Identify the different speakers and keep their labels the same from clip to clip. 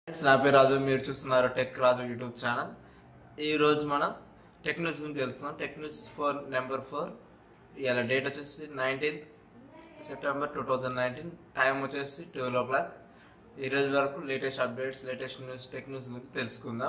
Speaker 1: friends నా పేరు రాజు మీరు చూస్తున్నారు టెక్ రాజు యూట్యూబ్ ఛానల్ ఈ రోజు మనం టెక్ న్యూస్ గురించి తెలుసుకుందాం tech news four number four ఇవాళ డేట్ వచ్చేసి nineteenth September two thousand nineteen time వచ్చేసి ట్వెల్వ్ ఓ క్లాక్ ఈ రోజు వరకు latest updates latest news tech news గురించి తెలుసుకుందాం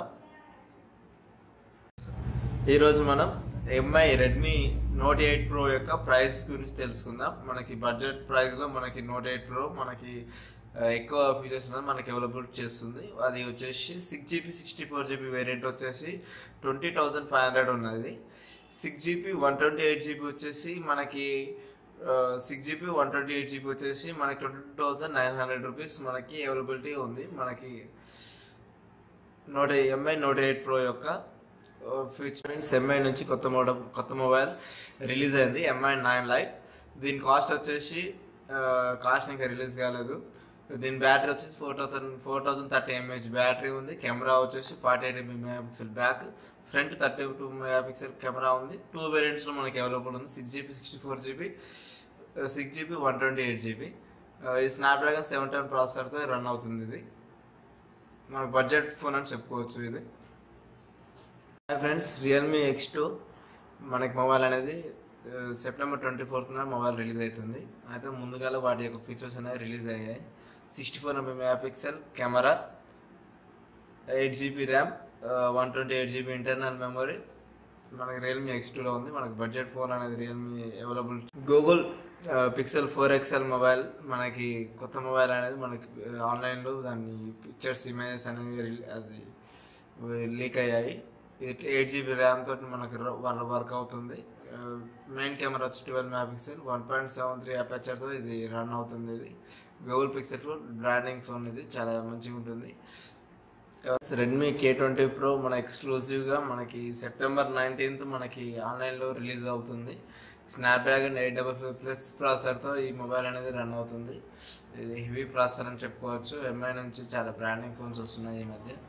Speaker 1: ఈరోజు మనం MI Redmi Note eight Pro యొక్క ప్రైస్ గురించి తెలుసుకుందాం మనకి బడ్జెట్ ప్రైస్లో మనకి నోట్ ఎయిట్ ప్రో మనకి ఆ, ఎక్కువ ఫీచర్స్ అనేది మనకి అవైలబుల్ చేస్తుంది అది వచ్చేసి six GB sixty four GB variant వచ్చేసి ట్వంటీ థౌజండ్ ఫైవ్ హండ్రెడ్ ఉన్నది six GB one twenty eight GB వచ్చేసి మనకి six GB one twenty eight GB వచ్చేసి మనకి twenty two thousand nine hundred rupees మనకి అవైలబిలిటీ ఉంది మనకి Note MI Note eight Pro యొక్క ఫీచర్స్ ఎంఐ నుంచి కొత్త మోడల్ కొత్త మొబైల్ రిలీజ్ అయింది ఎంఐ నైన్ లైట్ దీని కాస్ట్ వచ్చేసి కాస్ట్ ఇంకా రిలీజ్ కాలేదు దీని బ్యాటరీ వచ్చేసి four thousand four thousand thirty MH battery ఉంది కెమెరా వచ్చేసి forty eight MB megapixel back front thirty two megapixel camera ఉంది టూ వేరియంట్స్లో మనకి అవైలబుల్ ఉంది six GB sixty four GB six GB one twenty eight GB ఇది Snapdragon seven ten ప్రాసెసర్తో run అవుతుంది ఇది మన బడ్జెట్ ఫోన్ అని చెప్పుకోవచ్చు ఇది hi friends Realme X two మనకి మొబైల్ అనేది ఆ, సెప్టెంబర్ ట్వంటీ ఫోర్త్న మొబైల్ రిలీజ్ అవుతుంది అయితే ముందుగా వాటి యొక్క ఫీచర్స్ అనేవి రిలీజ్ అయ్యాయి sixty four MB megapixel camera eight GB RAM one twenty eight GB internal memory మనకి రియల్మీ ఎక్స్ టూలో ఉంది మనకి బడ్జెట్ ఫోన్ అనేది Realme available Google Pixel four XL mobile మనకి కొత్త మొబైల్ అనేది మనకి ఆన్లైన్లో దాన్ని పిక్చర్స్ ఇమేజెస్ అనేవి రిలీ- అది లీక్ అయ్యాయి ఎయిట్ జీబీ ర్యామ్ తోటి మనకి వాళ్ళ వర్క్ అవుతుంది మెయిన్ కెమెరా వచ్చి twelve megapixel one point seven three అపర్చర్తో ఇది రన్ అవుతుంది ఇది Google Pixel phone branding phone ఇది చాలా మంచిగా ఉంటుంది రెడ్మీ కే ట్వంటీ ప్రో మన ఎక్స్క్లూజివ్గా మనకి సెప్టెంబర్ నైన్టీన్త్ మనకి ఆన్లైన్లో రిలీజ్ అవుతుంది Snapdragon eight double five plus ప్రాసెసర్తో ఈ మొబైల్ అనేది రన్ అవుతుంది ఇది హెవీ ప్రాసెసర్ అని చెప్పుకోవచ్చు ఎంఐ నుంచి చాలా బ్రాండింగ్ ఫోన్స్ వస్తున్నాయి ఈ మధ్య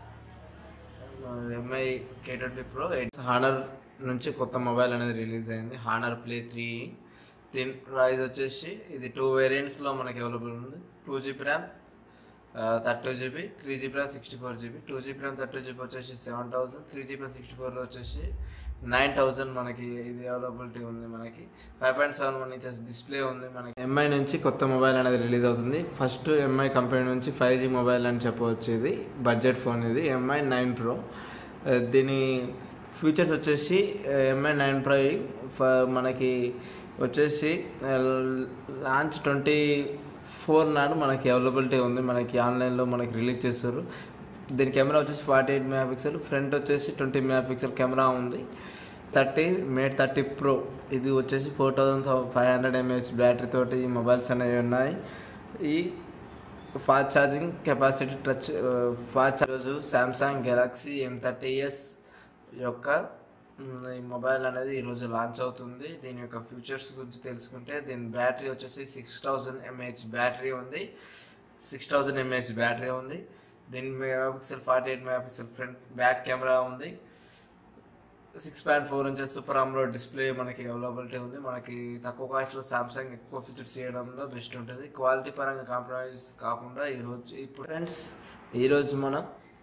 Speaker 1: Mi K twenty pro Honor నుంచి కొత్త మొబైల్ అనేది రిలీజ్ అయింది హానర్ ప్లే త్రీ దీని ప్రైస్ వచ్చేసి ఇది టూ వేరియంట్స్లో మనకి అవైలబుల్ ఉంది two GB RAM thirty GB three GB RAM sixty four GB two GB RAM thirty GB వచ్చేసి seven thousand three GB RAM sixty four వచ్చేసి నైన్ థౌసండ్ మనకి ఇది అవైలబిలిటీ ఉంది మనకి five point seven one inches display ఉంది మనకి Mi నుంచి కొత్త మొబైల్ అనేది రిలీజ్ అవుతుంది ఫస్ట్ ఎంఐ కంపెనీ నుంచి ఫైవ్ జీ మొబైల్ అని చెప్పవచ్చు ఇది బడ్జెట్ ఫోన్ ఇది ఎంఐ నైన్ ప్రో దీని ఫీచర్స్ వచ్చేసి ఎంఐ నైన్ ప్రో మనకి వచ్చేసి లాంచ్ ట్వంటీ ఫోర్ నాడు మనకి అవైలబిలిటీ ఉంది మనకి ఆన్లైన్లో మనకి రిలీజ్ చేస్తారు దీని కెమెరా వచ్చేసి forty eight megapixel front వచ్చేసి ట్వంటీ మెగా పిక్సెల్ కెమెరా ఉంది థర్టీ మేట్ థర్టీ ప్రో ఇది వచ్చేసి four thousand five hundred mAh battery తోటి ఈ మొబైల్స్ అనేవి ఉన్నాయి ఈ fast charging capacity touch fast రోజు Samsung Galaxy M thirty S యొక్క మ్, ఈ మొబైల్ అనేది ఈరోజు లాంచ్ అవుతుంది దీని యొక్క ఫీచర్స్ గురించి తెలుసుకుంటే దీని బ్యాటరీ వచ్చేసి సిక్స్ థౌజండ్ ఎంఏహెచ్ బ్యాటరీ ఉంది సిక్స్ థౌజండ్ ఎంఏహెచ్ బ్యాటరీ ఉంది దీని megapixel forty eight megapixel front back camera ఉంది six point four inches super ఆమ్లో డిస్ప్లే మనకి అవైలబిలిటీ ఉంది మనకి తక్కువ కాస్ట్లో సామ్సంగ్ ఎక్కువ ఫీచర్స్ చేయడంలో బెస్ట్ ఉంటుంది క్వాలిటీ పరంగా కాంప్రమైజ్ కాకుండా ఈరోజు ఇప్పుడు ఫ్రెండ్స్ ఈరోజు మనం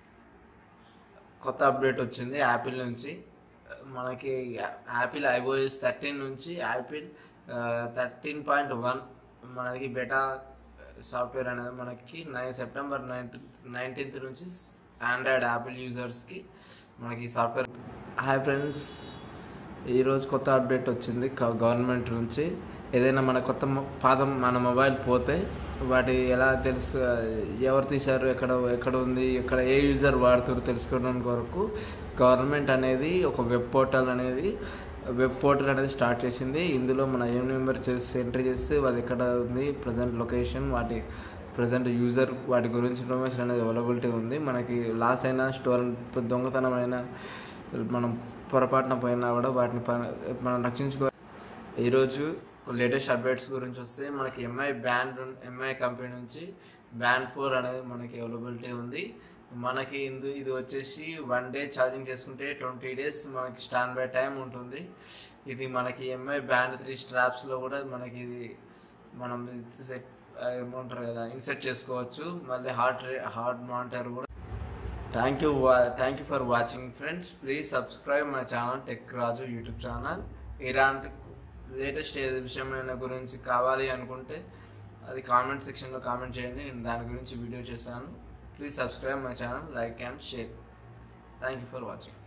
Speaker 1: కొత్త అప్డేట్ వచ్చింది యాపిల్ నుంచి మనకి యాపిల్ ఐఓఎస్ థర్టీన్ నుంచి యాపిల్ థర్టీన్ పాయింట్ వన్ మనకి బెటా సాఫ్ట్వేర్ అనేది మనకి నైన్ సెప్టెంబర్ నైన్టీన్త్ నైన్టీన్త్ నుంచి ఆండ్రాయిడ్ యాపిల్ యూజర్స్కి మనకి ఈ సాఫ్ట్వేర్ హాయ్ ఫ్రెండ్స్ ఈరోజు కొత్త అప్డేట్ వచ్చింది గ- గవర్నమెంట్ నుంచి ఏదైనా మన కొత్త మొ- పాత మన మొబైల్ పోతే వాటి ఎలా తెలుసు ఎవరు తీశారు ఎక్కడ ఎక్కడ ఉంది ఎక్కడ ఏ యూజర్ వాడుతారు తెలుసుకోవడం కొరకు గవర్నమెంట్ అనేది ఒక వెబ్ పోర్టల్ అనేది వెబ్ పోర్టల్ అనేది స్టార్ట్ చేసింది ఇందులో మన ఏం నెంబర్ చేసి ఎంట్రీ చేస్తే అది ఎక్కడ ఉంది ప్రజెంట్ లొకేషన్ వాటి ప్రజెంట్ యూజర్ వాటి గురించి ఇన్ఫర్మేషన్ అనేది అవైలబిలిటీ ఉంది మనకి లాస్ అయినా స్టోర్ దొంగతనం అయినా మనం పొరపాటున పోయినా కూడా వాటిని ప- మనం రక్షించుకో ఈరోజు లేటెస్ట్ అప్డేట్స్ గురించి వస్తే మనకి ఎంఐ బ్యాండ్ ఎంఐ కంపెనీ నుంచి బ్యాండ్ ఫోర్ అనేది మనకి అవైలబిలిటీ ఉంది మనకి ఇందు ఇది వచ్చేసి వన్ డే ఛార్జింగ్ చేసుకుంటే ట్వంటీ డేస్ మనకి స్టాండ్ బై టైం ఉంటుంది ఇది మనకి ఎంఐ బ్యాండ్ త్రీ స్ట్రాప్స్లో కూడా మనకి ఇది మనం సెట్ ఏమంటారు కదా ఇన్సెట్ చేసుకోవచ్చు మళ్ళీ హార్ట్ రే హార్ట్ మానిటర్ కూడా thank you thank you for watching friends please subscribe my channel tech Raju YouTube channel ఇలాంటి లేటెస్ట్ ఏ విషయమైన గురించి కావాలి అనుకుంటే అది కామెంట్ సెక్షన్లో కామెంట్ చేయండి నేను దాని గురించి వీడియో చేశాను please subscribe my channel like and share thank you for watching